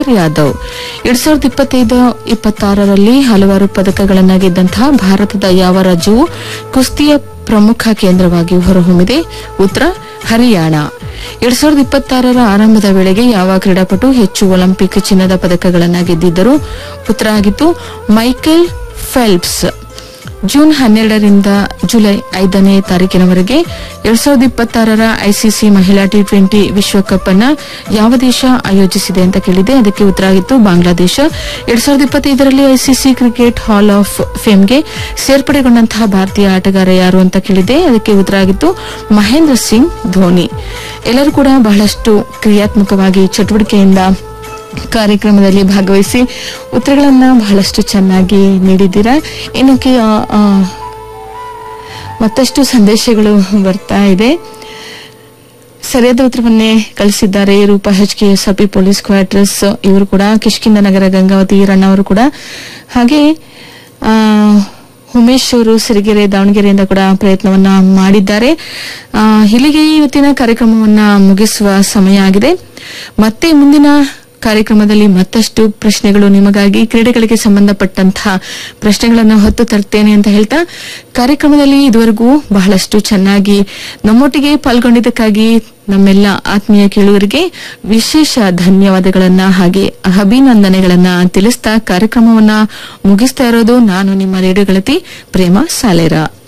ಯಾದವ್ ಎರಡ್ ಸಾವಿರದ ಇಪ್ಪತ್ತೈದು ಇಪ್ಪತ್ತಾರರಲ್ಲಿ ಹಲವಾರು ಪದಕಗಳನ್ನು ಗೆದ್ದಂತಹ ಭಾರತದ ಯಾವ ರಾಜ್ಯವು ಕುಸ್ತಿಯ ಪ್ರಮುಖ ಕೇಂದ್ರವಾಗಿ ಹೊರಹೊಮ್ಮಿದೆ ಉತ್ತರ ಹರಿಯಾಣ ಎರಡ್ ಸಾವಿರದ ಇಪ್ಪತ್ತಾರರ ಆರಂಭದ ವೇಳೆಗೆ ಯಾವ ಕ್ರೀಡಾಪಟು ಹೆಚ್ಚು ಒಲಿಂಪಿಕ್ ಚಿನ್ನದ ಪದಕಗಳನ್ನು ಗೆದ್ದಿದ್ದರು ಉತ್ತರ ಆಗಿತ್ತು ಮೈಕೆಲ್ ಫೆಲ್ಪ್ಸ್ ಜೂನ್ ಹನ್ನೆರಡರಿಂದ ಜುಲೈ ಐದನೇ ತಾರೀಕಿನವರೆಗೆ ಎರಡ್ ಸಾವಿರದ ಇಪ್ಪತ್ತಾರರ ಐಸಿಸಿ ಮಹಿಳಾ ಟಿ ಟ್ವೆಂಟಿ ವಿಶ್ವಕಪ್ ಅನ್ನ ಯಾವ ದೇಶ ಆಯೋಜಿಸಿದೆ ಅಂತ ಕೇಳಿದೆ ಅದಕ್ಕೆ ಉತ್ತರ ಆಗಿತ್ತು ಬಾಂಗ್ಲಾದೇಶ ಎರಡ್ ಸಾವಿರದ ಇಪ್ಪತ್ತೈದರಲ್ಲಿ ಐಸಿಸಿ ಕ್ರಿಕೆಟ್ ಹಾಲ್ ಆಫ್ ಫೇಮ್ಗೆ ಸೇರ್ಪಡೆಗೊಂಡಂತಹ ಭಾರತೀಯ ಆಟಗಾರ ಯಾರು ಅಂತ ಕೇಳಿದೆ ಅದಕ್ಕೆ ಉತ್ತರ ಆಗಿತ್ತು ಮಹೇಂದ್ರ ಸಿಂಗ್ ಧೋನಿ ಎಲ್ಲರೂ ಕೂಡ ಬಹಳಷ್ಟು ಕ್ರಿಯಾತ್ಮಕವಾಗಿ ಚಟುವಟಿಕೆಯಿಂದ ಕಾರ್ಯಕ್ರಮದಲ್ಲಿ ಭಾಗವಹಿಸಿ ಉತ್ತರಗಳನ್ನ ಬಹಳಷ್ಟು ಚೆನ್ನಾಗಿ ನೀಡಿದ್ದೀರಾ ಇನ್ನು ಕೆ- ಆ, ಆ, ಮತ್ತಷ್ಟು ಸಂದೇಶಗಳು ಬರ್ತಾ ಇದೆ ಸರಿಯಾದ ಉತ್ತರವನ್ನೇ ಕಳಿಸಿದ್ದಾರೆ ರೂಪಾ ಎಚ್ ಕೆ ಎಸ್ ಅಪಿ ಪೊಲೀಸ್ ಕ್ವಾರ್ಟರ್ಸ್ ಇವರು ಕೂಡ ಕಿಷ್ಕಿಂದ ನಗರ ಗಂಗಾವತಿ ಈರಣ್ಣ ಅವರು ಕೂಡ ಹಾಗೆ ಆ, ಉಮೇಶ್ ಅವರು ಸಿರಿಗೆರೆ ದಾವಣಗೆರೆಯಿಂದ ಕೂಡ ಪ್ರಯತ್ನವನ್ನ ಮಾಡಿದ್ದಾರೆ ಆ, ಇಲ್ಲಿಗೆ ಇವತ್ತಿನ ಕಾರ್ಯಕ್ರಮವನ್ನ ಮುಗಿಸುವ ಸಮಯ ಆಗಿದೆ ಮತ್ತೆ ಮುಂದಿನ ಕಾರ್ಯಕ್ರಮದಲ್ಲಿ ಮತ್ತಷ್ಟು ಪ್ರಶ್ನೆಗಳು ನಿಮಗಾಗಿ ಕ್ರೀಡೆಗಳಿಗೆ ಸಂಬಂಧಪಟ್ಟಂತಹ ಪ್ರಶ್ನೆಗಳನ್ನು ಹೊತ್ತು ತರ್ತೇನೆ ಅಂತ ಹೇಳ್ತಾ ಕಾರ್ಯಕ್ರಮದಲ್ಲಿ ಇದುವರೆಗೂ ಬಹಳಷ್ಟು ಚೆನ್ನಾಗಿ ನಮ್ಮೊಟ್ಟಿಗೆ ಪಾಲ್ಗೊಂಡಿದ್ದಕ್ಕಾಗಿ ನಮ್ಮೆಲ್ಲ ಆತ್ಮೀಯ ಕೇಳುವರಿಗೆ ವಿಶೇಷ ಧನ್ಯವಾದಗಳನ್ನ ಹಾಗೆ ಅಭಿನಂದನೆಗಳನ್ನ ತಿಳಿಸ್ತಾ ಕಾರ್ಯಕ್ರಮವನ್ನ ಮುಗಿಸ್ತಾ ಇರೋದು ನಾನು ನಿಮ್ಮ ರೇಡಿಯೋ ಗೆಳತಿ ಪ್ರೇಮ ಸಾಲೇರ